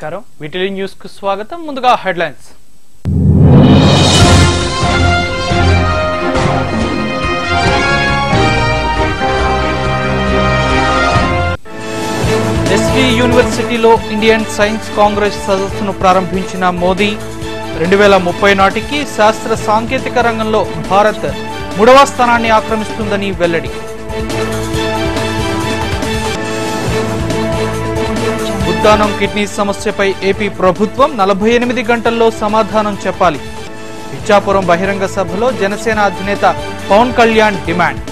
నమస్కారం వీటిలి న్యూస్ కు స్వాగతం ముందుగా హెడ్లైన్స్ ఎస్వి యూనివర్సిటీలో ఇండియన్ సైన్స్ కాంగ్రెస్ సదస్సును ప్రారంభించిన మోదీ రెండు వేల ముప్పై నాటికి శాస్త్ర సాంకేతిక రంగంలో భారత్ మూడవ స్థానాన్ని ఆక్రమిస్తుందని వెల్లడి ఉద్దానం కిడ్నీ సమస్యపై ఏపీ ప్రభుత్వం నలభై ఎనిమిది గంటల్లో సమాధానం చెప్పాలి ఇచ్చాపురం బహిరంగ సభలో జనసేన అధినేత పవన్ కళ్యాణ్ డిమాండ్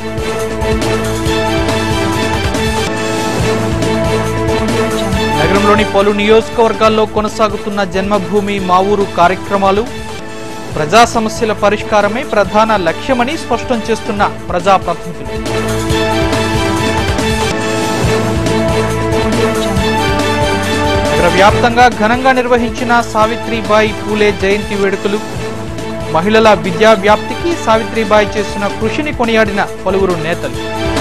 నగరంలోని పలు నియోజకవర్గాల్లో కొనసాగుతున్న జన్మభూమి మా ఊరు కార్యక్రమాలు ప్రజా సమస్యల పరిష్కారమే ప్రధాన లక్ష్యమని స్పష్టం చేస్తున్న ప్రజాప్రతినిధులు నగర వ్యాప్తంగా ఘనంగా నిర్వహించిన సావిత్రిబాయి పూలే జయంతి వేడుకలు మహిళల విద్యా వ్యాప్తికి సావిత్రిబాయి చేసిన కృషిని కొనియాడిన పలువురు నేతలు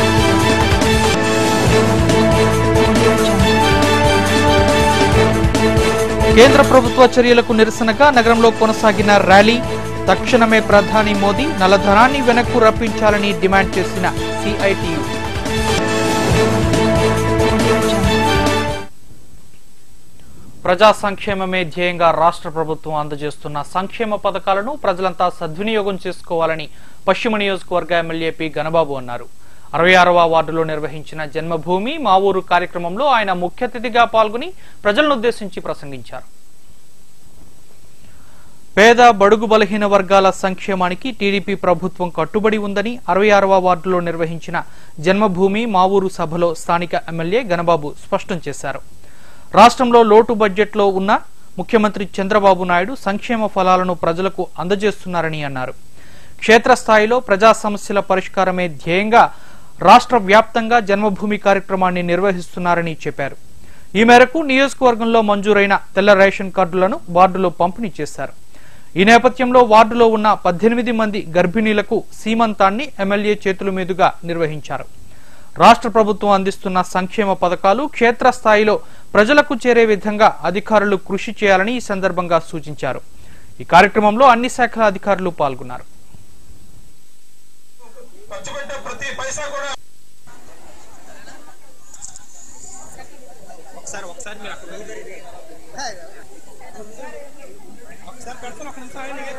కేంద్ర ప్రభుత్వ చర్యలకు నిరసనగా నగరంలో కొనసాగిన ర్యాలీ తక్షణమే ప్రధాని మోదీ నల్లధనాన్ని వెనక్కు రప్పించాలని డిమాండ్ చేసిన సిఐటియు ప్రజా సంక్షేమమే ధ్యేయంగా రాష్ట్ర ప్రభుత్వం అందజేస్తున్న సంక్షేమ పథకాలను ప్రజలంతా సద్వినియోగం చేసుకోవాలని పశ్చిమ నియోజకవర్గ ఎమ్మెల్యే పి గణబాబు అన్నారు అరవై ఆరవ వార్డులో నిర్వహించిన జన్మభూమి మా ఊరు కార్యక్రమంలో ఆయన ముఖ్య అతిథిగా పాల్గొని ప్రజలనుద్దేశించి ప్రసంగించారు పేద బడుగు బలహీన వర్గాల సంక్షేమానికి టీడీపీ ప్రభుత్వం కట్టుబడి ఉందని అరవై ఆరవ వార్డులో నిర్వహించిన జన్మభూమి మా ఊరు సభలో స్థానిక ఎమ్మెల్యే గణబాబు స్పష్టం చేశారు రాష్ట్రంలో లోటు బడ్జెట్లో ఉన్న ముఖ్యమంత్రి చంద్రబాబు నాయుడు సంక్షేమ ఫలాలను ప్రజలకు అందజేస్తున్నారని అన్నారు క్షేత్రస్థాయిలో ప్రజా సమస్యల పరిష్కారమే ధ్యేయంగా రాష్ట్ర వ్యాప్తంగా జన్మభూమి కార్యక్రమాన్ని నిర్వహిస్తున్నారని చెప్పారు ఈ మేరకు నియోజకవర్గంలో మంజూరైన తెల్ల రేషన్ కార్డులను వార్డులో పంపిణీ చేశారు ఈ నేపథ్యంలో వార్డులో ఉన్న పద్దెనిమిది మంది గర్భిణీలకు సీమంతాన్ని ఎమ్మెల్యే చేతుల మీదుగా నిర్వహించారు రాష్ట్ర ప్రభుత్వం అందిస్తున్న సంక్షేమ పథకాలు క్షేత్రస్థాయిలో ప్రజలకు చేరే విధంగా అధికారులు కృషి చేయాలని ఈ సందర్భంగా సూచించారు ఈ కార్యక్రమంలో అన్ని శాఖల అధికారులు పాల్గొన్నారు ఖర్చు పెట్టే ప్రతి పైసా కూడా ఒకసారి ఒకసారి మీరు అక్కడ ఉండండి. ఒకసారి పెడతాను ఒక నిమిషం ఆగండి.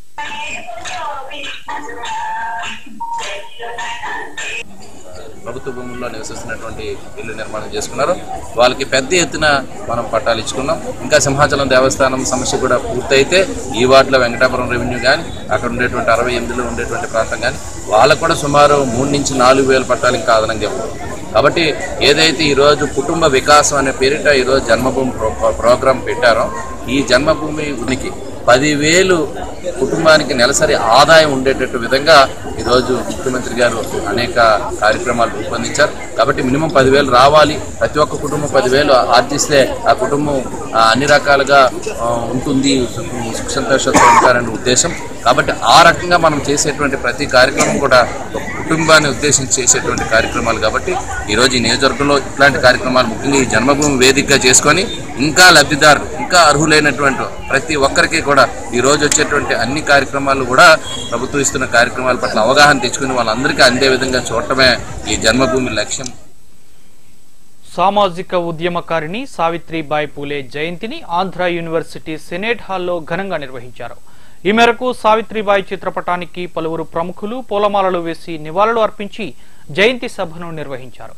ప్రభుత్వ భూముల్లో నివసిస్తున్నటువంటి ఇల్లు నిర్మాణం చేసుకున్నారు వాళ్ళకి పెద్ద ఎత్తున మనం పట్టాలు ఇచ్చుకున్నాం ఇంకా సింహాచలం దేవస్థానం సమస్య కూడా పూర్తయితే ఈ వార్డులో వెంకటాపురం రెవెన్యూ కానీ అక్కడ ఉండేటువంటి అరవై ఎనిమిదిలో ఉండేటువంటి ప్రాంతం కానీ వాళ్ళకు కూడా సుమారు మూడు నుంచి నాలుగు వేల పట్టాలు ఇంకా అదనంగా ఇవ్వాలి కాబట్టి ఏదైతే ఈరోజు కుటుంబ వికాసం అనే పేరిట ఈరోజు జన్మభూమి ప్రో- ప్రోగ్రాం పెట్టారో ఈ జన్మభూమి ఉనికి పదివేలు కుటుంబానికి నెలసరి ఆదాయం ఉండేటట్టు విధంగా ఈరోజు ముఖ్యమంత్రి గారు అనేక కార్యక్రమాలు రూపొందించారు కాబట్టి మినిమం పదివేలు రావాలి ప్రతి ఒక్క కుటుంబం పదివేలు ఆర్జిస్తే ఆ కుటుంబం ఆ, అన్ని రకాలుగా ఆ, ఉంటుంది సుఖ- సుఖ సంతోషాలతో ఉంటారనే ఉద్దేశం కాబట్టి ఆ రకంగా మనం చేసేటువంటి ప్రతి కార్యక్రమం కూడా ఒక కుటుంబాన్ని ఉద్దేశించి చేసేటువంటి కార్యక్రమాలు కాబట్టి ఈరోజు ఈ నియోజకవర్గంలో ఇట్లాంటి కార్యక్రమాలు ముఖ్యంగా ఈ జన్మభూమి వేదికగా చేసుకొని ఇంకా లబ్ధిదారులు ఇంకా అర్హులైనటువంటి ప్రతి ఒక్కరికి కూడా ఈ రోజు వచ్చేటువంటి అన్ని కార్యక్రమాలు కూడా ప్రభుత్వం ఇస్తున్న కార్యక్రమాల పట్ల అవగాహన తెచ్చుకుని వాళ్ళందరికీ అందే విధంగా చూడటమే ఈ జన్మభూమి లక్ష్యం సామాజిక ఉద్యమకారిణి సావిత్రిబాయి పూలే జయంతిని ఆంధ్ర యూనివర్సిటీ సెనేట్ హాల్లో ఘనంగా నిర్వహించారు ఈ మేరకు సావిత్రిబాయి చిత్రపటానికి పలువురు ప్రముఖులు పూలమాలలు వేసి నివాళులు అర్పించి జయంతి సభను నిర్వహించారు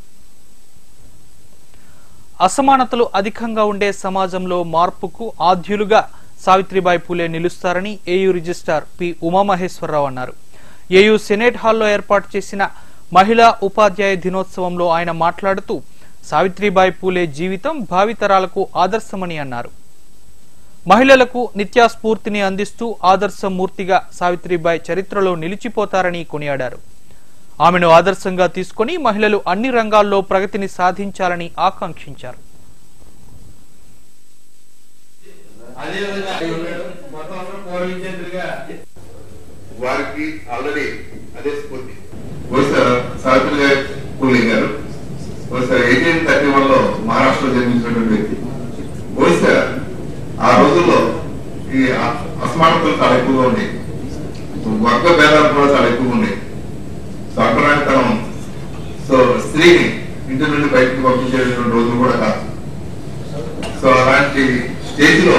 అసమానతలు అధికంగా ఉండే సమాజంలో మార్పుకు ఆద్యులుగా సావిత్రిబాయి పూలే నిలుస్తారని ఏయూ రిజిస్ట్రార్ పి ఉమామహేశ్వరరావు అన్నారు ఏయూ సెనేట్ హాల్లో ఏర్పాటు చేసిన మహిళా ఉపాధ్యాయ దినోత్సవంలో ఆయన మాట్లాడుతూ సావిత్రిబాయి పూలే జీవితం భావితరాలకు ఆదర్శమని అన్నారు మహిళలకు నిత్యాస్ఫూర్తిని అందిస్తూ ఆదర్శమూర్తిగా సావిత్రిబాయి చరిత్రలో నిలిచిపోతారని కొనియాడారు ఆమెను ఆదర్శంగా తీసుకొని మహిళలు అన్ని రంగాల్లో ప్రగతిని సాధించాలని ఆకాంక్షించారు వారికి ఆల్రెడీ అదే స్ఫూర్తి బహుశా సావిత్రి గారు పూలే గారు బహుశా ఎయిటీన్ థర్టీ వన్ లో మహారాష్ట్రలో జన్మించినటువంటి వ్యక్తి బహుశా స్త్రీని ఇంటి నుండి బయటకు పంపించేటువంటి రోజులు కూడా కాదు సో అలాంటి స్టేజ్ లో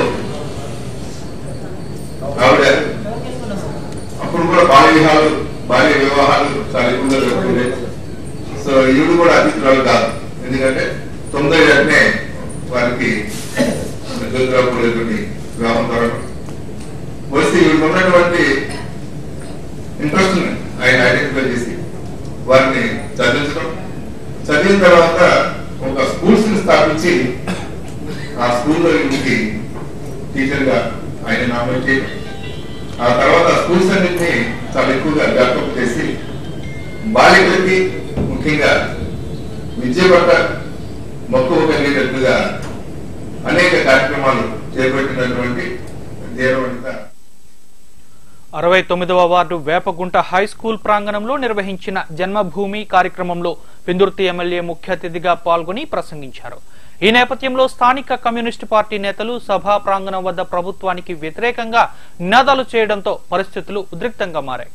ఆవిడ అప్పుడు కూడా బాల్య వివాహాలు బాల్య వివాహాలు చాలా ఎక్కువగా జరుగుతుంది సో ఈవిడ కూడా అతిథురాలు కాదు ఎందుకంటే తొందర వెంటనే వారికి జ్యోతిరావుకునేటువంటి వివాహం జరగడం వస్తే ఈవిడ ఉన్నటువంటి ఇంట్రెస్ట్ ఆయన ఐడెంటిఫై చేసి వారిని చదివించడం చదివిన తర్వాత ఒక స్కూల్స్ ని స్థాపించి ఆ స్కూల్లో ఇంటికి టీచర్ గా ఆయన నామినేట్ చేయడం ఆ తర్వాత స్కూల్స్ అన్నింటినీ చాలా ఎక్కువగా డెవలప్ చేసి బాలికలకి ముఖ్యంగా విద్య పట్ల మక్కువ కలిగేటట్టుగా అనేక కార్యక్రమాలు చేపట్టినటువంటి ధీరవనిత అరవై తొమ్మిదవ వార్డు వేపగుంట హై స్కూల్ ప్రాంగణంలో నిర్వహించిన జన్మభూమి కార్యక్రమంలో పెందుర్తి ఎమ్మెల్యే ముఖ్య అతిథిగా పాల్గొని ప్రసంగించారు ఈ నేపథ్యంలో స్థానిక కమ్యూనిస్టు పార్టీ నేతలు సభా ప్రాంగణం వద్ద ప్రభుత్వానికి వ్యతిరేకంగా నినాదాలు చేయడంతో పరిస్థితులు ఉద్రిక్తంగా మారాయి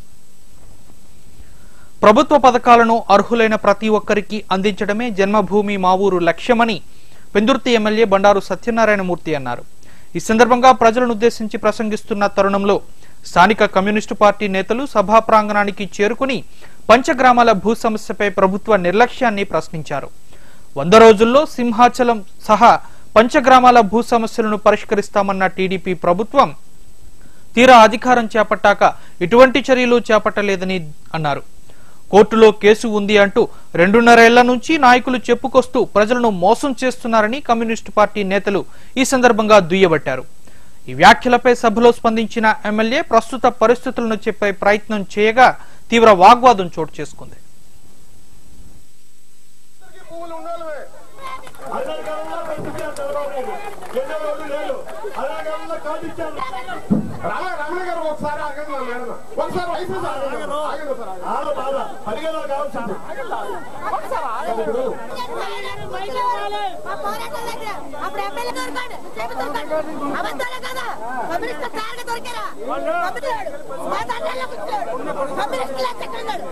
ప్రభుత్వ పథకాలను అర్హులైన ప్రతి ఒక్కరికి అందించడమే జన్మభూమి మా ఊరు లక్ష్యమని పెందుర్తి ఎమ్మెల్యే బండారు సత్యనారాయణమూర్తి అన్నారు ఈ సందర్భంగా ప్రజలను ఉద్దేశించి ప్రసంగిస్తున్న తరుణంలో స్థానిక కమ్యూనిస్టు పార్టీ నేతలు సభా ప్రాంగణానికి చేరుకుని పంచగ్రామాల భూ సమస్యపై ప్రభుత్వ నిర్లక్ష్యాన్ని ప్రశ్నించారు వంద రోజుల్లో సింహాచలం సహా పంచగ్రామాల భూ సమస్యలను పరిష్కరిస్తామన్న టీడీపీ ప్రభుత్వం తీరా అధికారం చేపట్టాక ఎటువంటి చర్యలు చేపట్టలేదని అన్నారు కోర్టులో కేసు ఉంది అంటూ రెండున్నరేళ్ల నుంచి నాయకులు చెప్పుకొస్తూ ప్రజలను మోసం చేస్తున్నారని కమ్యూనిస్టు పార్టీ నేతలు ఈ సందర్భంగా దుయ్యబట్టారు ఈ వ్యాఖ్యలపై సభలో స్పందించిన ఎమ్మెల్యే ప్రస్తుత పరిస్థితులను చెప్పే ప్రయత్నం చేయగా తీవ్ర వాగ్వాదం చోటు చేసుకుంది భూములు ఉండాలి అనాగంలో కల్పించారు చంద్రబాబు నాయుడు ఎన్నో రోజులు లేదు అనాగంలో కల్పించారు రమణ రమణ గారు ఒకసారి ఆగండి నా మేడం ఒకసారి వయసు సార్ ఆగండి ఆగండి సార్ ఆగండి బాగా పదిహేను కావాలి సార్ ఇప్పుడు మా పోరాటం దగ్గర అప్పుడు ఎమ్మెల్యే దొరకాడు చెప్పి దొరకాడు అబద్ధాలే కదా కమ్యూనిస్ట్ కారుగా దొరికారా కమ్యూనిస్టుడు మా తండ్రిలో కూర్చోడు కమ్యూనిస్టులు ఎక్కడున్నాడు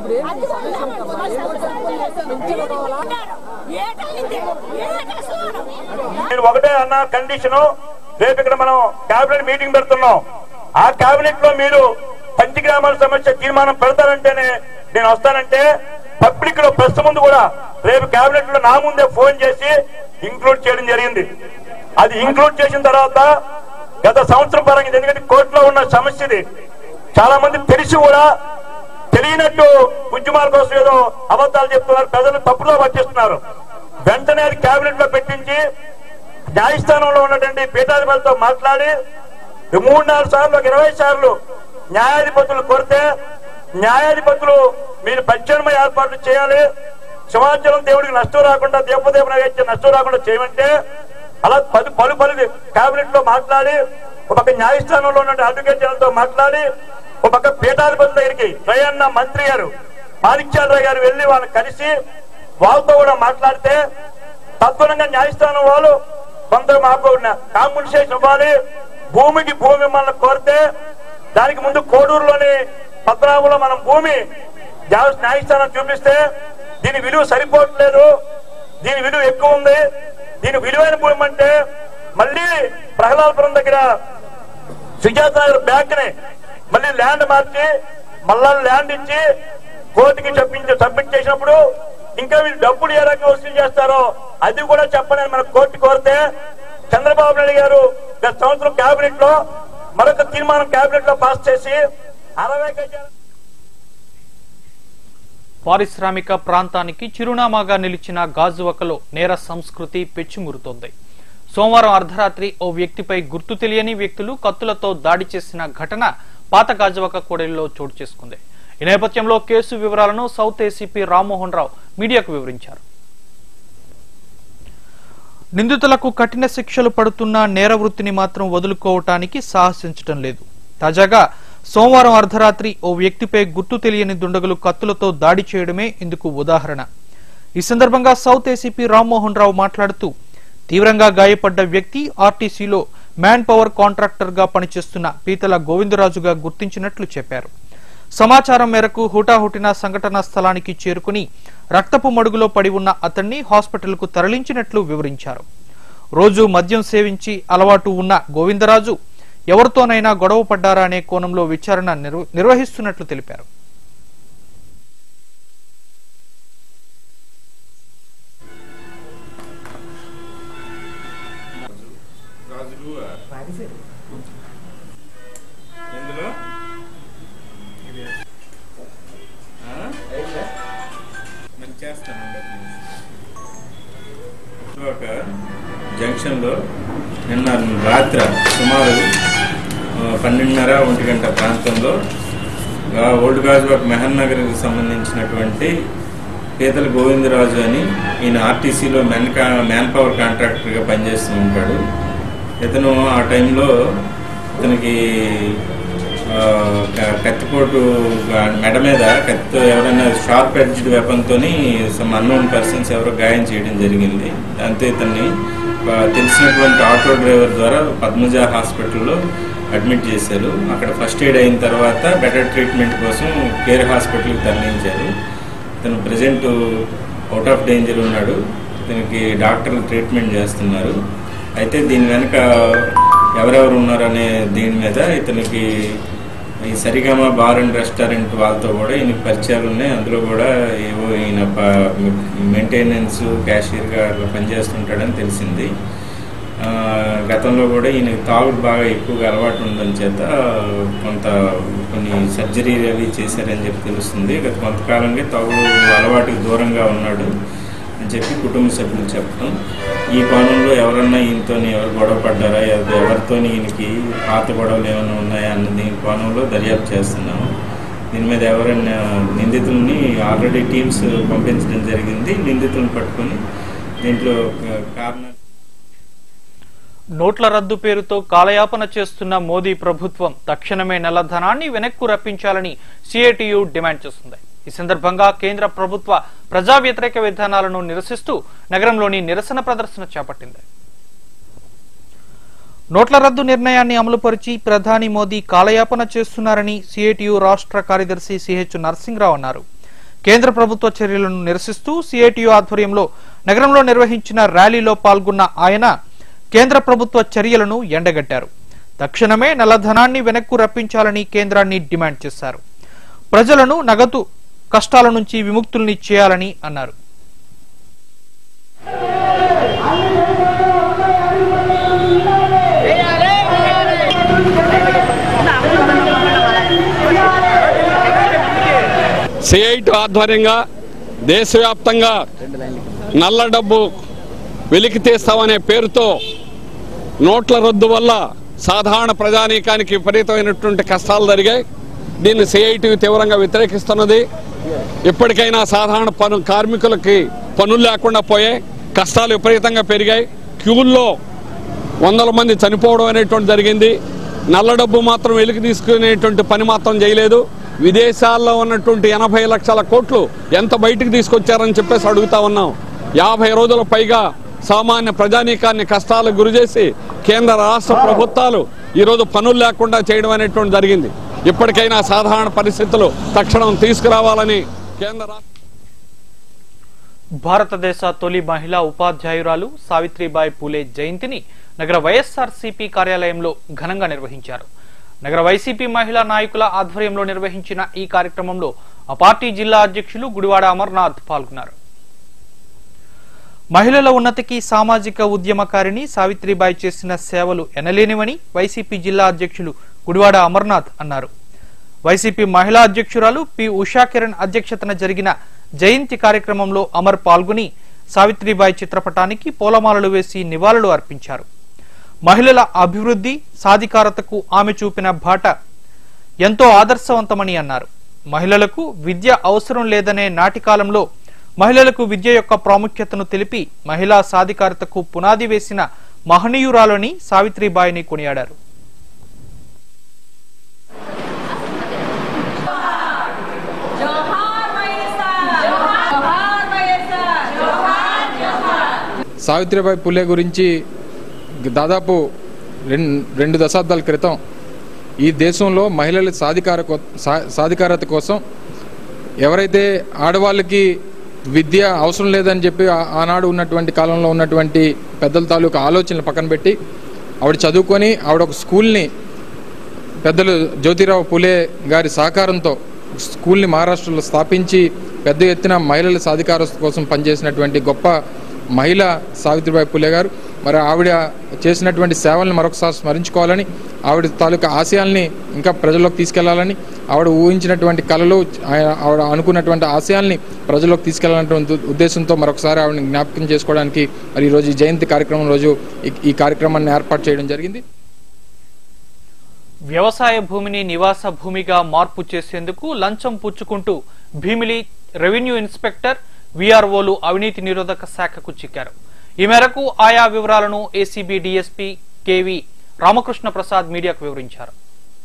ఏటైంది ఏటేస్తున్నాడు నేను ఒకటే అన్న కండిషన్ రేపు ఇక్కడ మనం కేబినెట్ మీటింగ్ పెడుతున్నాం ఆ కేబినెట్ లో మీరు పంచగ్రామాల సమస్య తీర్మానం పెడతారంటేనే నేను వస్తానంటే పబ్లిక్ లో ప్రెస్ ముందు కూడా రేపు కేబినెట్ లో నా ముందే ఫోన్ చేసి ఇంక్లూడ్ చేయడం జరిగింది అది ఇంక్లూడ్ చేసిన తర్వాత గత సంవత్సరం పరంగా ఇది ఎందుకంటే కోర్టులో ఉన్న సమస్య ఇది చాలా మంది తెలిసి కూడా తెలియనట్టు ఉద్యమాల కోసం ఏదో అబద్ధాలు చెప్తున్నారు ప్రజలు తప్పులో పట్టిస్తున్నారు వెంటనే అది కేబినెట్ లో పెట్టించి న్యాయస్థానంలో ఉన్నటువంటి పీఠాధిపతితో మాట్లాడి మూడు నాలుగు సార్లు ఒక ఇరవై సార్లు న్యాయాధిపతులు కొడితే న్యాయాధిపతులు మీరు పశ్చిమ ఏర్పాట్లు చేయాలి సింహాచలం దేవుడికి నష్టం రాకుండా దేవదేవ నగర్ నష్టం రాకుండా చేయమంటే అలా పది పలు పలు కేబినెట్ లో మాట్లాడి ఒక పక్క న్యాయస్థానంలో ఉన్న అడ్వకేట్ జనరల్తో మాట్లాడి ఒక పక్క పీఠాధిపతి దగ్గరికి రయన్న మంత్రి గారు మాణిక్యాలరావు గారు వెళ్లి వాళ్ళని కలిసి వాళ్ళతో కూడా మాట్లాడితే తత్వరంగా న్యాయస్థానం వాళ్ళు కొంత మాకు కాంపన్సేషన్ ఇవ్వాలి భూమికి భూమి మనం కోరితే దానికి ముందు కోడూరులోని పద్మనాభంలో మనం భూమి న్యాయ- న్యాయస్థానం చూపిస్తే దీని విలువ సరిపోవట్లేదు దీని విలువ ఎక్కువ ఉంది దీని విలువైన భూమి అంటే మళ్ళీ ప్రహ్లాదపురం దగ్గర సుజాత నగర్ బ్యాంక్ ని మళ్ళీ ల్యాండ్ మార్చి మళ్ళా ల్యాండ్ ఇచ్చి కోర్టుకి చెప్పించి సబ్మిట్ చేసినప్పుడు ఇంకా వీళ్ళు డబ్బులు ఏ రకంగా వసూలు చేస్తారో అది కూడా చెప్పనని మన కోర్టు కోరితే చంద్రబాబు నాయుడు గారు గత సంవత్సరం కేబినెట్ లో మరొక తీర్మానం కేబినెట్ లో పాస్ చేసి అరవై గజాల పారిశ్రామిక ప్రాంతానికి చిరునామాగా నిలిచిన గాజువకలో నేర సంస్కృతి పెచ్చుమురుతోంది సోమవారం అర్ధరాత్రి ఓ వ్యక్తిపై గుర్తు తెలియని వ్యక్తులు కత్తులతో దాడి చేసిన ఘటన పాత గాజువక కూడలిలో చోటు చేసుకుంది ఈ నేపథ్యంలో కేసు వివరాలను సౌత్ ఏసీపీ రామ్మోహన్ రావు మీడియాకు వివరించారు నిందితులకు కఠిన శిక్షలు పడుతున్న నేర వృత్తిని మాత్రం వదులుకోవటానికి సాహసించటం లేదు తాజాగా సోమవారం అర్ధరాత్రి ఓ వ్యక్తిపై గుర్తు తెలియని దుండగులు కత్తులతో దాడి చేయడమే ఇందుకు ఉదాహరణ ఈ సందర్భంగా సౌత్ ఏసీపీ రామ్మోహన్ రావు మాట్లాడుతూ తీవ్రంగా గాయపడ్డ వ్యక్తి ఆర్టీసీలో మ్యాన్ పవర్ కాంట్రాక్టర్ గా పనిచేస్తున్న పీతల గోవిందరాజుగా గుర్తించినట్లు చెప్పారు సమాచారం మేరకు హుటాహుటిన సంఘటనా స్థలానికి చేరుకుని రక్తపు మడుగులో పడి ఉన్న అతన్ని హాస్పిటల్కు తరలించినట్లు వివరించారు రోజు మద్యం సేవించి అలవాటు ఉన్న గోవిందరాజు ఎవరితోనైనా గొడవ పడ్డారా అనే కోణంలో విచారణ నిర్వ- నిర్వహిస్తున్నట్లు తెలిపారు గాజులు ఎందులో ఆ? మరి చేస్తానండి ఒక జంక్షన్లో నిన్న రాత్రి సుమారు ఆ, పన్నెండున్నర ఒంటి గంట ప్రాంతంలో ఆ, ఓల్డ్ గాజువాక్ మెహన్ నగర్కి సంబంధించినటువంటి పీతల గోవిందరాజు అని ఈయన ఆర్టీసీలో మెన్ కా మ్యాన్ పవర్ కాంట్రాక్టర్గా పనిచేస్తూ ఉంటాడు ఇతను ఆ టైంలో ఇతనికి ఆ, క- కత్తిపోటు గా- మెడ మీద కత్తితో ఎవరైనా షార్ప్ ఎడ్జ్డ్ వెపన్తో సమ్ అన్నోన్ పర్సన్స్ ఎవరో గాయం చేయడం జరిగింది దాంతో ఇతన్ని ఆ, తెలిసినటువంటి ఆటో డ్రైవర్ ద్వారా పద్మజ హాస్పిటల్లో అడ్మిట్ చేశారు అక్కడ ఫస్ట్ ఎయిడ్ అయిన తర్వాత బెటర్ ట్రీట్మెంట్ కోసం కేర్ హాస్పిటల్కి తరలించారు ఇతను ప్రజెంట్ అవుట్ ఆఫ్ డేంజర్ ఉన్నాడు ఇతనికి డాక్టర్లు ట్రీట్మెంట్ చేస్తున్నారు అయితే దీని వెనుక ఎవరెవరు ఉన్నారనే దీని మీద ఇతనికి ఈ సరిగమ బార్ అండ్ రెస్టారెంట్ వాళ్ళతో కూడా ఈయన పరిచయాలు ఉన్నాయి అందులో కూడా ఏవో ఈయన మెయింటెనెన్స్ క్యాషియర్గా అట్లా పనిచేస్తుంటాడని తెలిసింది ఆ, గతంలో కూడా ఈయన తాగుడు బాగా ఎక్కువగా అలవాటు ఉందని చేత కొంత కొన్ని సర్జరీ అవి చేశారని చెప్పి తెలుస్తుంది గత కొంతకాలంగా తాగుడు అలవాటుకి దూరంగా ఉన్నాడు అని చెప్పి కుటుంబ సభ్యులు చెప్పడం ఈ కోణంలో ఎవరన్నా ఈయనతో ఎవరు గొడవ పడ్డారా ఎవ- ఎవరితో ఈయనకి పాత గొడవలు ఏమైనా ఉన్నాయా అన్నది ఈ కోణంలో దర్యాప్తు చేస్తున్నాము దీని మీద ఎవరైనా నిందితుల్ని ఆల్రెడీ టీమ్స్ పంపించడం జరిగింది నిందితులను పట్టుకొని దీంట్లో ఆ, కారణాలు నోట్ల రద్దు పేరుతో కాలయాపన చేస్తున్న మోదీ ప్రభుత్వం తక్షణమే నల్లధనాన్ని వెనక్కు రప్పించాలని సిఐటియు డిమాండ్ చేస్తుంది ఈ సందర్భంగా కేంద్ర ప్రభుత్వ ప్రజా వ్యతిరేక విధానాలను నిరసిస్తూ నగరంలోని నిరసన ప్రదర్శన చేపట్టింది నోట్ల రద్దు నిర్ణయాన్ని అమలుపరిచి ప్రధాని మోదీ కాలయాపన చేస్తున్నారని సిఐటియు రాష్ట్ర కార్యదర్శి సిహెచ్ నరసింహరావు అన్నారు కేంద్ర ప్రభుత్వ చర్యలను నిరసిస్తూ సిఐటియు ఆధ్వర్యంలో నగరంలో నిర్వహించిన ర్యాలీలో పాల్గొన్న ఆయన కేంద్ర ప్రభుత్వ చర్యలను ఎండగట్టారు తక్షణమే నల్లధనాన్ని వెనక్కు రప్పించాలని కేంద్రాన్ని డిమాండ్ చేశారు ప్రజలను నగదు కష్టాల నుంచి విముక్తుల్ని చేయాలని అన్నారు సిఐటి ఆధ్వర్యంగా దేశవ్యాప్తంగా నల్ల డబ్బు వెలికి తీస్తామనే పేరుతో నోట్ల రద్దు వల్ల సాధారణ ప్రజానీకానికి విపరీతమైనటువంటి కష్టాలు జరిగాయి దీన్ని సిఐటి తీవ్రంగా వ్యతిరేకిస్తున్నది ఇప్పటికైనా సాధారణ పను కార్మికులకి పనులు లేకుండా పోయాయి కష్టాలు విపరీతంగా పెరిగాయి క్యూల్లో వందల మంది చనిపోవడం అనేటువంటి జరిగింది నల్ల డబ్బు మాత్రం వెలికి తీసుకునేటువంటి పని మాత్రం చేయలేదు విదేశాల్లో ఉన్నటువంటి ఎనభై లక్షల కోట్లు ఎంత బయటికి తీసుకొచ్చారని చెప్పేసి అడుగుతా ఉన్నాం యాభై రోజుల పైగా సామాన్య ప్రజానీకాన్ని కష్టాలకు గురి చేసి కేంద్ర రాష్ట్ర ప్రభుత్వాలు ఈరోజు పనులు లేకుండా చేయడం అనేటువంటి జరిగింది ఇప్పటికైనా సాధారణ పరిస్థితులు తక్షణం తీసుకురావాలని కేంద్ర రాష్ట్ర భారతదేశ తొలి మహిళా ఉపాధ్యాయురాలు సావిత్రిబాయి పూలే జయంతిని నగర వైఎస్ఆర్ సిపి కార్యాలయంలో ఘనంగా నిర్వహించారు నగర వైసీపీ మహిళా నాయకుల ఆధ్వర్యంలో నిర్వహించిన ఈ కార్యక్రమంలో ఆ పార్టీ జిల్లా అధ్యక్షులు గుడివాడ అమర్నాథ్ పాల్గొన్నారు మహిళల ఉన్నతికి సామాజిక ఉద్యమకారిణి సావిత్రిబాయి చేసిన సేవలు ఎనలేనివని వైసీపీ జిల్లా అధ్యక్షులు గుడివాడ అమర్నాథ్ అన్నారు వైసీపీ మహిళా అధ్యక్షురాలు పి ఉషా కిరణ్ అధ్యక్షతన జరిగిన జయంతి కార్యక్రమంలో అమర్ పాల్గొని సావిత్రిబాయి చిత్రపటానికి పూలమాలలు వేసి నివాళులు అర్పించారు మహిళల అభివృద్ధి సాధికారతకు ఆమె చూపిన బాట ఎంతో ఆదర్శవంతమని అన్నారు మహిళలకు విద్య అవసరం లేదనే నాటి కాలంలో మహిళలకు విద్య యొక్క ప్రాముఖ్యతను తెలిపి మహిళా సాధికారతకు పునాది వేసిన మహనీయురాలని సావిత్రిబాయిని కొనియాడారు జోహార్ వైఎస్ఆర్ జోహార్ వైఎస్ఆర్ జోహార్ జోహార్ సావిత్రిబాయి పులే గురించి దాదాపు రెండు రెండు దశాబ్దాల క్రితం ఈ దేశంలో మహిళల సాధికార కో- సా- సాధికారత కోసం ఎవరైతే ఆడవాళ్ళకి విద్య అవసరం లేదని చెప్పి ఆ- ఆనాడు ఉన్నటువంటి కాలంలో ఉన్నటువంటి పెద్దల తాలూకు ఆలోచనలు పక్కన పెట్టి ఆవిడ చదువుకొని ఆవిడ ఒక స్కూల్ని పెద్దలు జ్యోతిరావు పులే గారి సహకారంతో స్కూల్ని మహారాష్ట్రలో స్థాపించి పెద్ద ఎత్తున మహిళల సాధికార కోసం పనిచేసినటువంటి గొప్ప మహిళ సావిత్రిబాయి పులే గారు మరి ఆవిడ చేసినటువంటి సేవలను మరొకసారి స్మరించుకోవాలని ఆవిడ తాలూకా ఆశయాల్ని ఇంకా ప్రజల్లోకి తీసుకెళ్లాలని ఆవిడ ఊహించినటువంటి కళలు ఆయన- ఆవిడ అనుకున్నటువంటి ఆశయాల్ని ప్రజల్లోకి తీసుకెళ్లాలన్నటువంటి ఉద్దేశంతో మరొకసారి ఆవిడని జ్ఞాపకం చేసుకోవడానికి మరి ఈరోజు ఈ జయంతి కార్యక్రమం రోజు ఈ- ఈ కార్యక్రమాన్ని ఏర్పాటు చేయడం జరిగింది వ్యవసాయ భూమిని నివాస భూమిగా మార్పు చేసేందుకు లంచం పుచ్చుకుంటూ భీమిలి రెవెన్యూ ఇన్స్పెక్టర్ వీఆర్ఓలు అవినీతి నిరోధక శాఖకు చిక్కారు ఈ మేరకు ఆయా వివరాలను ACB DSP KV Ramakrishna Prasad మీడియాకు వివరించారు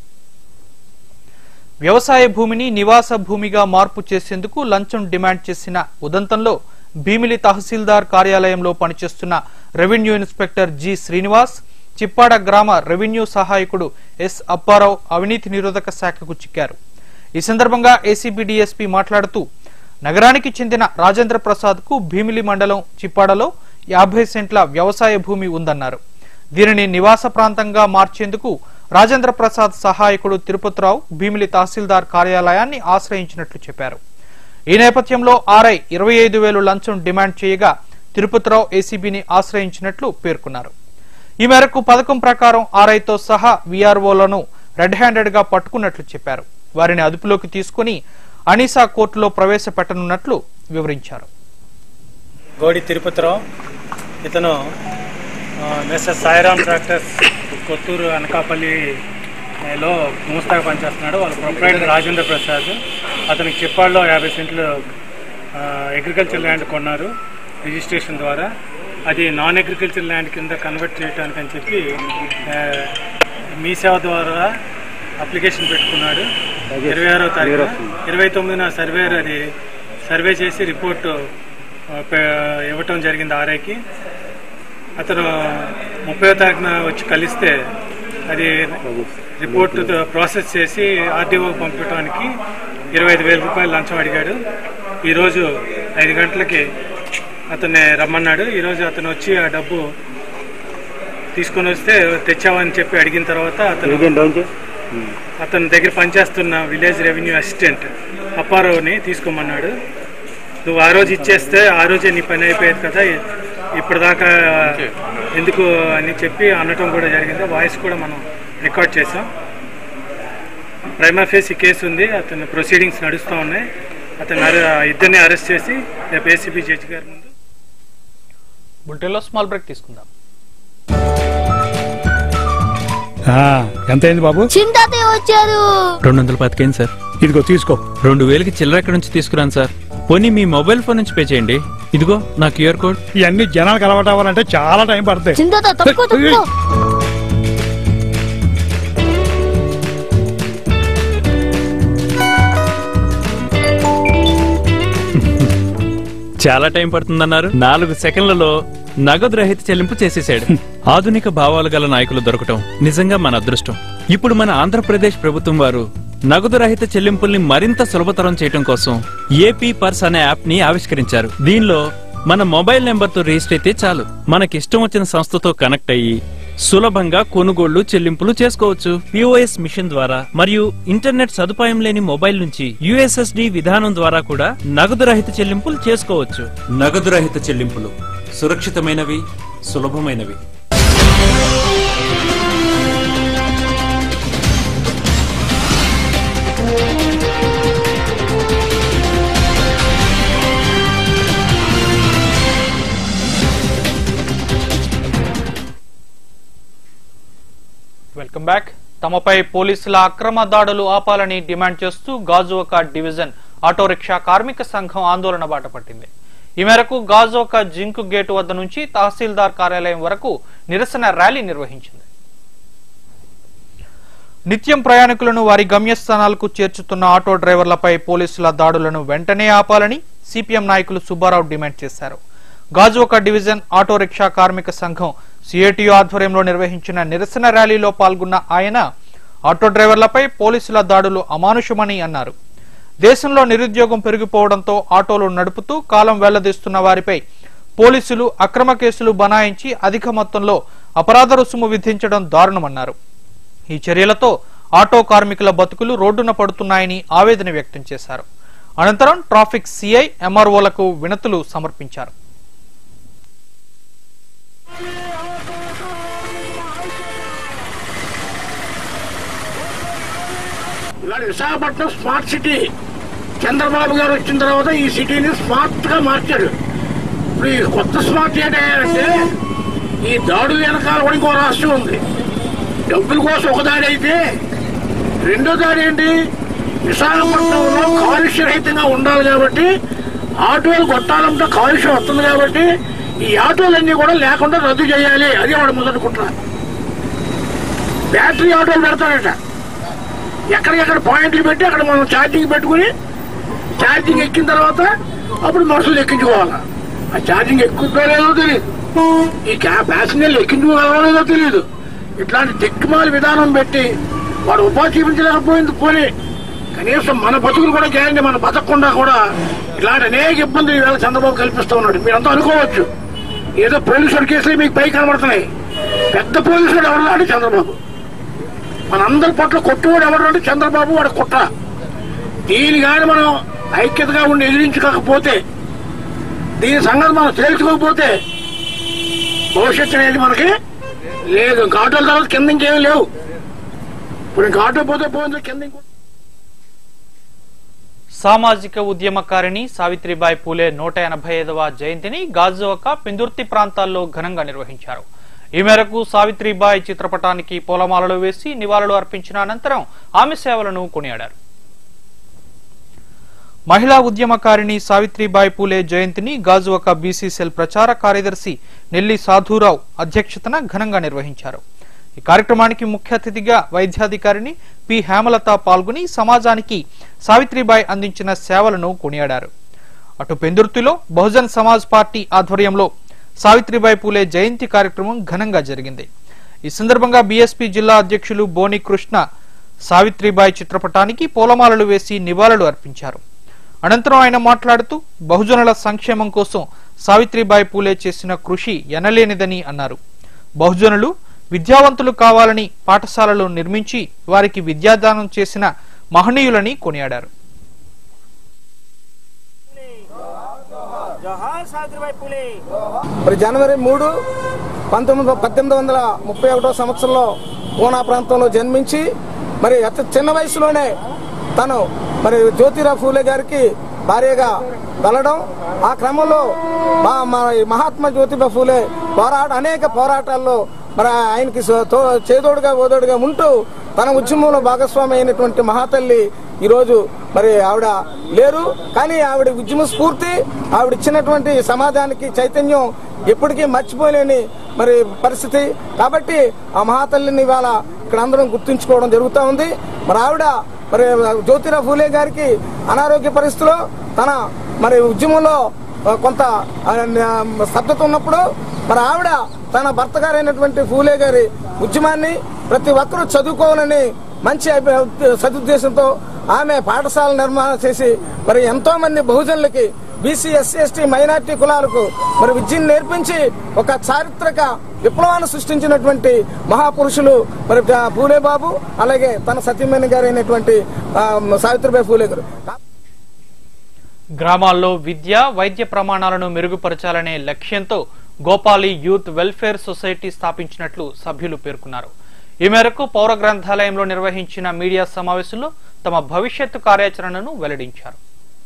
వ్యవసాయ భూమిని నివాస భూమిగా మార్పు చేసేందుకు లంచం డిమాండ్ చేసిన ఉదంతంలో భీమిలి తహసీల్దార్ కార్యాలయంలో పనిచేస్తున్న revenue inspector G Srinivas Chippada గ్రామ రెవెన్యూ సహాయకుడు ఎస్ అప్పారావు అవినీతి నిరోధక శాఖకు చిక్కారు ఈ సందర్భంగా ఏసీబీ డీఎస్పీ మాట్లాడుతూ నగరానికి చెందిన రాజేంద్ర ప్రసాద్ కు భీమిలి మండలం చిప్పాడలో యాభై సెంట్ల వ్యవసాయ భూమి ఉందన్నారు దీనిని నివాస ప్రాంతంగా మార్చేందుకు రాజేంద్ర ప్రసాద్ సహాయకుడు తిరుపతిరావు భీమిలి తహసీల్దార్ కార్యాలయాన్ని ఆశ్రయించినట్లు చెప్పారు ఈ నేపథ్యంలో ఆర్ఐ ఇరవై ఐదు వేలు లంచం డిమాండ్ చేయగా తిరుపతిరావు ఏసీబీని ఆశ్రయించినట్లు పేర్కొన్నారు ఈ మేరకు పథకం ప్రకారం ఆర్ఐతో సహా వీఆర్ఓలను రెడ్ హ్యాండెడ్ గా పట్టుకున్నట్లు చెప్పారు వారిని అదుపులోకి తీసుకుని అనీసా కోర్టులో ప్రవేశపెట్టనున్నట్లు వివరించారు గోడి తిరుపతిరావు ఇతను ఆ, మిస్టర్ సాయిరామ్ ట్రాక్టర్స్ కొత్తూరు అనకాపల్లి ఆ, లో మూస్తాగా పనిచేస్తున్నాడు వాళ్ళ ప్రొపరేటర్ రాజేంద్ర ప్రసాద్ అతనికి చిప్పాడులో యాభై సెంట్లు అగ్రికల్చర్ ల్యాండ్ కొన్నారు రిజిస్ట్రేషన్ ద్వారా అది నాన్ అగ్రికల్చర్ ల్యాండ్ కింద కన్వర్ట్ చేయడానికి అని చెప్పి ఆ, మీ సేవ ద్వారా అప్లికేషన్ పెట్టుకున్నాడు ఇరవై ఆరో తారీఖు ఇరవై తొమ్మిదిన సర్వేర్ అది సర్వే చేసి రిపోర్టు ఆ, పె- ఇవ్వటం జరిగింది ఆర్ఐకి అతను ముప్పై తారీఖున వచ్చి కలిస్తే అది రిపోర్ట్ ప్రాసెస్ చేసి ఆర్డీఓ పంపించడానికి ఇరవై ఐదు వేల రూపాయలు లంచం అడిగాడు ఈరోజు ఐదు గంటలకి అతన్ని రమ్మన్నాడు ఈరోజు అతను వచ్చి ఆ డబ్బు తీసుకొని వస్తే తెచ్చావని చెప్పి అడిగిన తర్వాత అతను అతని దగ్గర పనిచేస్తున్న విలేజ్ రెవెన్యూ అసిస్టెంట్ అప్పారావుని తీసుకోమన్నాడు నువ్వు ఆ రోజు ఇచ్చేస్తే ఆ రోజే నీ పని అయిపోయేది కదా ఇప్పటిదాకా ఎందుకు అని చెప్పి అనటం కూడా జరిగింది వాయిస్ కూడా మనం రికార్డ్ చేసాం ప్రైమా ఫేస్ ఈ కేసు ఉంది అతని ప్రొసీడింగ్స్ నడుస్తూ ఉన్నాయి అతను అరె- ఇద్దరిని అరెస్ట్ చేసి రేపు ఏసీబీ జడ్జి గారి ముందు బులెటిన్లో స్మాల్ బ్రేక్ తీసుకుందాం ఎంత అయింది బాబు చింతాతే వచ్చారు రెండు వందల పతికేంది సార్ ఇదిగో తీసుకో రెండు వేలకి చిల్లర ఎక్కడి నుంచి తీసుకురాను సార్ పోనీ మీ మొబైల్ ఫోన్ నుంచి పే చేయండి ఇదిగో నా క్యూఆర్ కోడ్ ఇవన్నీ జనాలకు అలవాటు అవ్వాలంటే చాలా టైం పడుతుంది చింతాత తప్పుకో తప్పుకో చాలా టైం పడుతుందన్నారు నాలుగు సెకండ్లలో నగదు రహిత చెల్లింపు చేసేశాడు ఆధునిక భావాలు గల నాయకులు దొరకటం నిజంగా మన అదృష్టం ఇప్పుడు మన ఆంధ్రప్రదేశ్ ప్రభుత్వం వారు నగదు రహిత చెల్లింపుల్ని మరింత సులభతరం చేయడం కోసం ఏపీ పర్స్ అనే యాప్ ని ఆవిష్కరించారు దీనిలో మన మొబైల్ నెంబర్ తో రిజిస్టర్ అయితే చాలు మనకిష్టం వచ్చిన సంస్థతో కనెక్ట్ అయ్యి సులభంగా కొనుగోళ్లు చెల్లింపులు చేసుకోవచ్చు పిఓఎస్ మిషన్ ద్వారా మరియు ఇంటర్నెట్ సదుపాయం లేని మొబైల్ నుంచి యుఎస్ఎస్డి విధానం ద్వారా కూడా నగదు రహిత చెల్లింపులు చేసుకోవచ్చు నగదు రహిత చెల్లింపులు సురక్షితమైనవి సులభమైనవి వెల్కమ్ బ్యాక్ తమపై పోలీసుల అక్రమ దాడులు ఆపాలని డిమాండ్ చేస్తూ గాజువక డివిజన్ ఆటో రిక్షా కార్మిక సంఘం ఆందోళన బాట పట్టింది ఈ మేరకు గాజువక జింకు గేటు వద్ద నుంచి తహసీల్దార్ కార్యాలయం వరకు నిరసన ర్యాలీ నిర్వహించింది నిత్యం ప్రయాణికులను వారి గమ్యస్థానాలకు చేర్చుతున్న ఆటో డ్రైవర్లపై పోలీసుల దాడులను వెంటనే ఆపాలని సిపిఎం నాయకులు సుబ్బారావు డిమాండ్ చేశారు గాజువక డివిజన్ ఆటో రిక్షా కార్మిక సంఘం సిఐటియు ఆధ్వర్యంలో నిర్వహించిన నిరసన ర్యాలీలో పాల్గొన్న ఆయన ఆటో డ్రైవర్లపై పోలీసుల దాడులు అమానుషమని అన్నారు దేశంలో నిరుద్యోగం పెరిగిపోవడంతో ఆటోలు నడుపుతూ కాలం వెళ్లదీస్తున్న వారిపై పోలీసులు అక్రమ కేసులు బనాయించి అధిక మొత్తంలో అపరాధ రుసుము విధించడం దారుణమన్నారు ఈ చర్యలతో ఆటో కార్మికుల బతుకులు రోడ్డున పడుతున్నాయని ఆవేదన వ్యక్తం చేశారు అనంతరం ట్రాఫిక్ సిఐ ఎంఆర్ఓలకు వినతులు సమర్పించారు ఇవాళ విశాఖపట్నం స్మార్ట్ సిటీ చంద్రబాబు గారు వచ్చిన తర్వాత ఈ సిటీని స్మార్ట్ గా మార్చాడు ఇప్పుడు ఈ కొత్త స్మార్ట్ ఏంటంటే ఈ దాడుల వెనకాల కూడా ఇంకో రాష్ట్రం ఉంది డబ్బుల కోసం ఒక దాడి అయితే రెండో దాడి ఏంటి విశాఖపట్నంలో కాలుష్య రహితంగా ఉండాలి కాబట్టి ఆటోలు కొట్టాలంటే కాలుష్యం వస్తుంది కాబట్టి ఈ ఆటోలన్నీ కూడా లేకుండా రద్దు చేయాలి అది వాడు మొదటి కుట్ర బ్యాటరీ ఆటోలు పెడతాడట ఎక్కడికెక్కడ పాయింట్లు పెట్టి అక్కడ మనం ఛార్జింగ్ పెట్టుకుని ఛార్జింగ్ ఎక్కిన తర్వాత అప్పుడు మనుషులు ఎక్కించుకోవాలి ఆ ఛార్జింగ్ ఎక్కుతుందో లేదో తెలియదు ఈ క్యా ప్యాసింజర్లు ఎక్కించుకోగలరో లేదో తెలియదు ఇట్లాంటి దిక్కుమాల విధానం పెట్టి వాడు ఉపాధి చూపించలేకపోయింది పోనీ కనీసం మన బతుకులు కూడా గ్యారంటీ మన బతకకుండా కూడా ఇలాంటి అనేక ఇబ్బందులు ఈవేళ చంద్రబాబు కల్పిస్తూ ఉన్నాడు మీరంతా అనుకోవచ్చు ఏదో పోలీసుల కేసులు మీకు పై కనబడుతున్నాయి పెద్ద పోలీసుడు ఎవరు అంటే చంద్రబాబు మనందరి పట్ల కొట్టువాడు ఎవరు అంటే చంద్రబాబు వాడు కుట్ర దీని కానీ మనం ఐక్యతగా ఉండి ఎదిరించుకోకపోతే దీని సంగతి మనం తేల్చుకోకపోతే భవిష్యత్తు అనేది మనకి లేదు ఇంకా ఆటోల తర్వాత కింద ఇంకేం లేవు ఇప్పుడు ఇంకా ఆటో పోతే పోయింది కింద ఇంకో సామాజిక ఉద్యమకారిణి సావిత్రిబాయి పూలే నూట ఎనభై ఐదవ జయంతిని గాజువాక పెందుర్తి ప్రాంతాల్లో ఘనంగా నిర్వహించారు ఈ మేరకు సావిత్రిబాయి చిత్రపటానికి పూలమాలలు వేసి నివాళులు అర్పించిన అనంతరం ఆమె సేవలను కొనియాడారు మహిళా ఉద్యమకారిణి సావిత్రిబాయి పూలే జయంతిని గాజువాక బీసీ సెల్ ప్రచార కార్యదర్శి నెల్లి సాధురావు అధ్యక్షతన ఘనంగా నిర్వహించారు ఈ కార్యక్రమానికి ముఖ్య అతిథిగా వైద్యాధికారిని పి హేమలత పాల్గొని సమాజానికి సావిత్రిబాయి అందించిన సేవలను కొనియాడారు అటు పెందుర్తిలో బహుజన్ సమాజ్ పార్టీ ఆధ్వర్యంలో సావిత్రిబాయి పూలే జయంతి కార్యక్రమం ఘనంగా జరిగింది ఈ సందర్భంగా బీఎస్పీ జిల్లా అధ్యక్షులు బోని కృష్ణ సావిత్రిబాయి చిత్రపటానికి పూలమాలలు వేసి నివాళులు అర్పించారు అనంతరం ఆయన మాట్లాడుతూ బహుజనుల సంక్షేమం కోసం సావిత్రిబాయి పూలే చేసిన కృషి ఎనలేనిదని అన్నారు బహుజనులు విద్యావంతులు కావాలని పాఠశాలలు నిర్మించి వారికి విద్యాదానం చేసిన మహనీయులని కొనియాడారు మరి జనవరి మూడు పంతొమ్మిది పద్దెనిమిది వందల ముప్పై ఒకటో సంవత్సరంలో పూనా ప్రాంతంలో జన్మించి మరి అతి చిన్న వయసులోనే తను మరి జ్యోతిరావు ఫూలే గారికి భార్యగా వెళ్ళడం ఆ క్రమంలో మా మా మహాత్మా జ్యోతిబా ఫూలే పోరాట అనేక పోరాటాల్లో మరి ఆయనకి సో- తో- చేదోడుగా ఓదోడుగా ఉంటూ తన ఉద్యమంలో భాగస్వామి అయినటువంటి మహాతల్లి ఈరోజు మరి ఆవిడ లేరు కానీ ఆవిడ ఉద్యమ స్ఫూర్తి ఆవిడ ఇచ్చినటువంటి సమాజానికి చైతన్యం ఎప్పటికీ మర్చిపోలేని మరి పరిస్థితి కాబట్టి ఆ మహాతల్లిని ఇవాళ ఇక్కడ అందరం గుర్తుంచుకోవడం జరుగుతూ ఉంది మరి ఆవిడ మరి జ్యోతిరావు ఫూలే గారికి అనారోగ్య పరిస్థితిలో తన మరి ఉద్యమంలో ఆ, కొంత ఆ, ఆ, స్తబ్దత ఉన్నప్పుడు మరి ఆవిడ తన భర్త గారైనటువంటి ఫూలే గారి ఉద్యమాన్ని ప్రతి ఒక్కరూ చదువుకోవాలని మంచి అభి- సదుద్దేశంతో ఆమె పాఠశాల నిర్మాణం చేసి మరి ఎంతో మంది బహుజనులకి బీసీ ఎస్సీ ఎస్టీ మైనార్టీ కులాలకు మరి విద్యను నేర్పించి ఒక చారిత్రక విప్లవాన్ని సృష్టించినటువంటి మహాపురుషులు మరి ఆ పూలే బాబు అలాగే తన సత్యమణి గారైనటువంటి ఆ, సావిత్రిబాయి పూలే గారు గ్రామాల్లో విద్య వైద్య ప్రమాణాలను మెరుగుపరచాలనే లక్ష్యంతో గోపాలి యూత్ వెల్ఫేర్ సొసైటీ స్థాపించినట్లు సభ్యులు పేర్కొన్నారు ఈ మేరకు పౌర గ్రంథాలయంలో నిర్వహించిన మీడియా సమావేశంలో తమ భవిష్యత్తు కార్యాచరణను వెల్లడించారు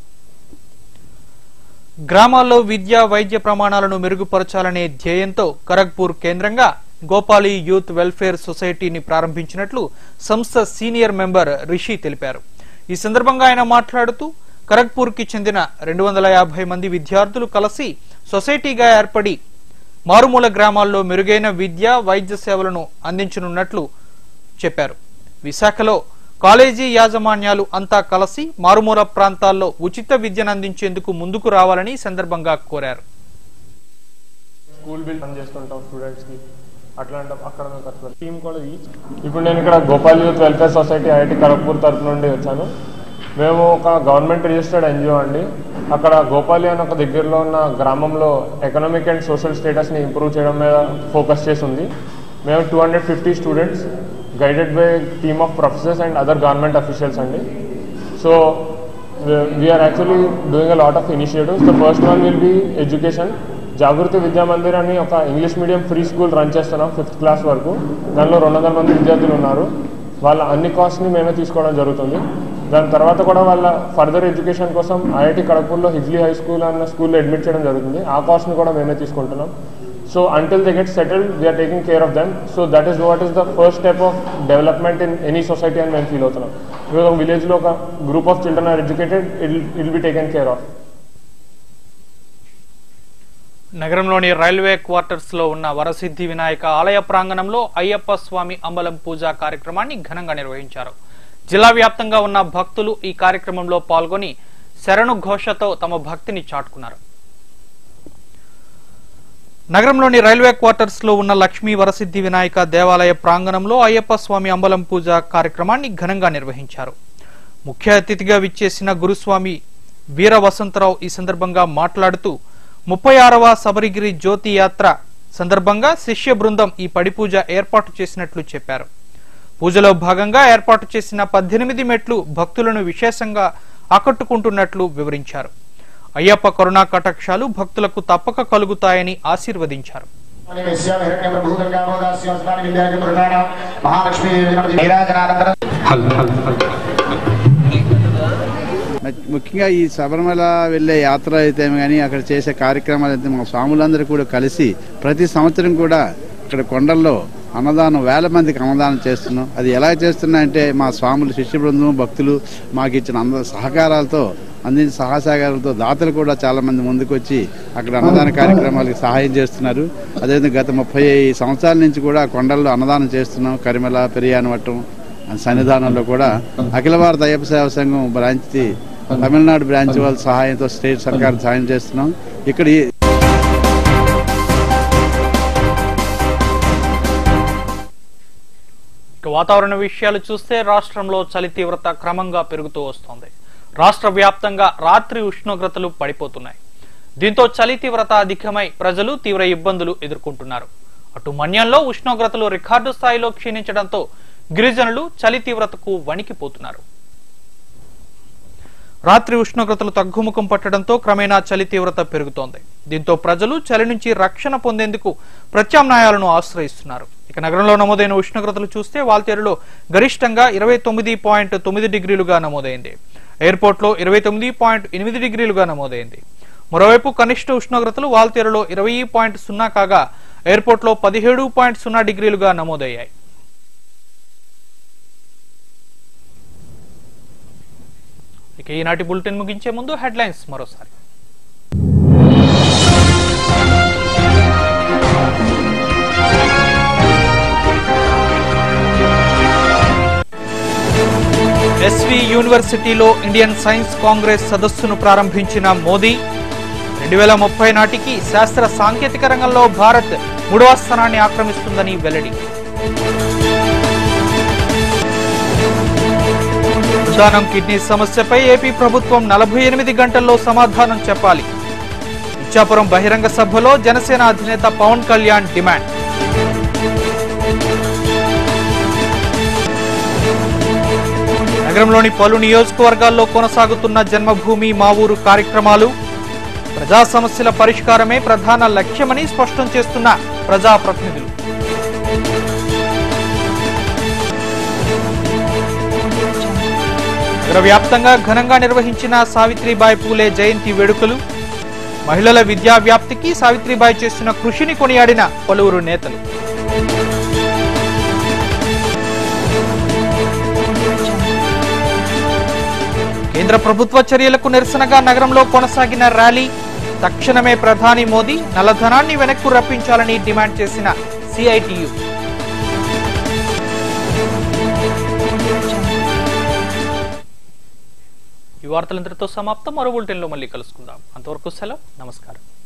గ్రామాల్లో విద్య వైద్య ప్రమాణాలను మెరుగుపరచాలనే ధ్యేయంతో ఖరగ్పూర్ కేంద్రంగా గోపాలి యూత్ వెల్ఫేర్ సొసైటీని ప్రారంభించినట్లు సంస్థ సీనియర్ మెంబర్ రిషి తెలిపారు ఈ సందర్భంగా ఆయన మాట్లాడుతూ ఖరగ్పూర్ కి చెందిన రెండు వందల యాభై మంది విద్యార్థులు కలిసి సొసైటీగా ఏర్పడి మారుమూల గ్రామాల్లో మెరుగైన విద్య వైద్య సేవలను అందించనున్నట్లు చెప్పారు విశాఖలో కాలేజీ యాజమాన్యాలు అంతా కలిసి మారుమూల ప్రాంతాల్లో ఉచిత విద్యను అందించేందుకు ముందుకు రావాలని ఈ సందర్భంగా కోరారు స్కూల్ బిల్ రన్ చేస్తుంటాం స్టూడెంట్స్కి అట్లాంటి అక్కడ మేము ఖర్చు పెడతాం టీమ్ కూడా ఈచ్ ఇప్పుడు నేను ఇక్కడ Gopal youth welfare society IIT Kharagpur తరపు నుండి వచ్చాను మేము ఒక గవర్నమెంట్ రిజిస్టర్డ్ ఎన్జిఓ అండి అక్కడ గోపాలి అని ఒక దగ్గరలో ఉన్న గ్రామంలో ఎకనామిక్ అండ్ సోషల్ స్టేటస్ని ఇంప్రూవ్ చేయడం మీద ఫోకస్ చేసి ఉంది మేము two hundred fifty students guided by team of professors and other government officials అండి so we are actually doing a lot of initiatives the first one will be education Jagruti Vidya Mandir అని ఒక English medium free school run చేస్తున్నాం fifth class వరకు దానిలో రెండు వందల మంది విద్యార్థులు ఉన్నారు వాళ్ళ అన్ని కాస్ట్ని మేమే తీసుకోవడం జరుగుతుంది దాని తర్వాత కూడా వాళ్ళ ఫర్దర్ ఎడ్యుకేషన్ కోసం ఐఐటి ఖడగ్పూర్లో హిజ్లీ హై స్కూల్ అన్న స్కూల్లో అడ్మిట్ చేయడం జరుగుతుంది ఆ కాస్ట్ని కూడా మేమే తీసుకుంటున్నాం so until they get settled we are taking care of them so that is what is the first step of development in any society అని మేము ఫీల్ అవుతున్నాం ఇప్పుడు ఒక విలేజ్లో ఒక group of children are educated it'll be taken care of నగరంలోని railway quarters లో ఉన్న వరసిద్ధి వినాయక ఆలయ ప్రాంగణంలో అయ్యప్ప స్వామి అంబలం పూజ కార్యక్రమాన్ని ఘనంగా నిర్వహించారు జిల్లా వ్యాప్తంగా ఉన్న భక్తులు ఈ కార్యక్రమంలో పాల్గొని శరణు ఘోషతో తమ భక్తిని చాటుకున్నారు నగరంలోని రైల్వే క్వార్టర్స్ లో ఉన్న లక్ష్మీ వరసిద్ధి వినాయక దేవాలయ ప్రాంగణంలో అయ్యప్ప స్వామి అంబలం పూజ కార్యక్రమాన్ని ఘనంగా నిర్వహించారు ముఖ్య అతిథిగా విచ్చేసిన గురుస్వామి వీర వసంతరావు ఈ సందర్భంగా మాట్లాడుతూ ముప్పై ఆరవ శబరిగిరి జ్యోతి యాత్ర సందర్భంగా శిష్య బృందం ఈ పడి పూజ ఏర్పాటు చేసినట్లు చెప్పారు పూజలో భాగంగా ఏర్పాటు చేసిన పద్దెనిమిది మెట్లు భక్తులను విశేషంగా ఆకట్టుకుంటున్నట్లు వివరించారు అయ్యప్ప కరుణా కటాక్షాలు భక్తులకు తప్పక కలుగుతాయని ఆశీర్వదించారు ముఖ్యంగా ఈ శబరిమల వెళ్ళే యాత్ర అయితే కానీ అక్కడ చేసే కార్యక్రమాలు అయితే మా స్వాములందరూ కూడా కలిసి ప్రతి సంవత్సరం కూడా ఇక్కడ కొండల్లో అన్నదానం వేల మందికి అన్నదానం చేస్తున్నాం అది ఎలా చేస్తున్నా అంటే మా స్వాములు శిష్య బృందం భక్తులు మాకు ఇచ్చిన అంద సహకారాలతో అందించిన సహసహకారాలతో దాతలు కూడా చాలా మంది ముందుకు వచ్చి అక్కడ అన్నదాన కార్యక్రమాలకు సహాయం చేస్తున్నారు అదేవిధంగా గత ముప్పై సంవత్సరాల నుంచి కూడా కొండల్లో అన్నదానం చేస్తున్నాం కరిమల పెరియానవట్టం సన్నిధానంలో కూడా అఖిల భారత అయ్యప్ప సేవ సంఘం బ్రాంచ్ తమిళనాడు బ్రాంచ్ వాళ్ళ సహాయంతో స్టేట్ సర్కార్ సహాయం చేస్తున్నాం ఇక్కడ ఈ- ఇక వాతావరణ విషయాలు చూస్తే రాష్ట్రంలో చలి తీవ్రత క్రమంగా పెరుగుతూ వస్తోంది రాష్ట్ర వ్యాప్తంగా రాత్రి ఉష్ణోగ్రతలు పడిపోతున్నాయి దీంతో చలి తీవ్రత అధికమై ప్రజలు తీవ్ర ఇబ్బందులు ఎదుర్కొంటున్నారు అటు మన్యంలో ఉష్ణోగ్రతలు రికార్డు స్థాయిలో క్షీణించడంతో గిరిజనులు చలి తీవ్రతకు వణికిపోతున్నారు రాత్రి ఉష్ణోగ్రతలు తగ్గుముఖం పట్టడంతో క్రమేణా చలి తీవ్రత పెరుగుతోంది దీంతో ప్రజలు చలి నుంచి రక్షణ పొందేందుకు ప్రత్యామ్నాయాలను ఆశ్రయిస్తున్నారు ఇక నగరంలో నమోదైన ఉష్ణోగ్రతలు చూస్తే వాల్తేరులో గరిష్టంగా ఇరవై తొమ్మిది పాయింట్ తొమ్మిది డిగ్రీలుగా నమోదైంది ఎయిర్పోర్ట్ లో ఇరవై తొమ్మిది పాయింట్ ఎనిమిది డిగ్రీలుగా నమోదైంది మరోవైపు కనిష్ట ఉష్ణోగ్రతలు వాల్తేరులో ఇరవై పాయింట్ సున్నా కాగా ఎయిర్పోర్ట్ లో పదిహేడు పాయింట్ సున్నా డిగ్రీలుగా నమోదయ్యాయి ఇక ఈనాటి బులెటిన్ ముగించే ముందు హెడ్లైన్స్ మరోసారి ఎస్వి యూనివర్సిటీలో ఇండియన్ సైన్స్ కాంగ్రెస్ సదస్సును ప్రారంభించిన మోదీ రెండు వేల ముప్పై నాటికి శాస్త్ర సాంకేతిక రంగంలో భారత్ మూడవ స్థానాన్ని ఆక్రమిస్తుందని వెల్లడి ఉదానం కిడ్నీ సమస్యపై ఏపీ ప్రభుత్వం నలభై ఎనిమిది గంటల్లో సమాధానం చెప్పాలి ఇచ్చాపురం బహిరంగ సభలో జనసేన అధినేత పవన్ కళ్యాణ్ డిమాండ్ నగరంలోని పలు నియోజకవర్గాల్లో కొనసాగుతున్న జన్మభూమి మా ఊరు కార్యక్రమాలు ప్రజా సమస్యల పరిష్కారమే ప్రధాన లక్ష్యమని స్పష్టం చేస్తున్న ప్రజాప్రతినిధులు నగర వ్యాప్తంగా ఘనంగా నిర్వహించిన సావిత్రిబాయి పూలే జయంతి వేడుకలు మహిళల విద్యా వ్యాప్తికి సావిత్రిబాయి చేసిన కృషిని కొనియాడిన పలువురు నేతలు కేంద్ర ప్రభుత్వ చర్యలకు నిరసనగా నగరంలో కొనసాగిన ర్యాలీ తక్షణమే ప్రధాని మోదీ నల్లధనాన్ని వెనక్కు రప్పించాలని డిమాండ్ చేసిన సిఐటియు ఈ వార్తలంతటితో సమాప్తం మరో బులెటిన్లో మళ్ళీ కలుసుకుందాం అంతవరకు సెలవు నమస్కారం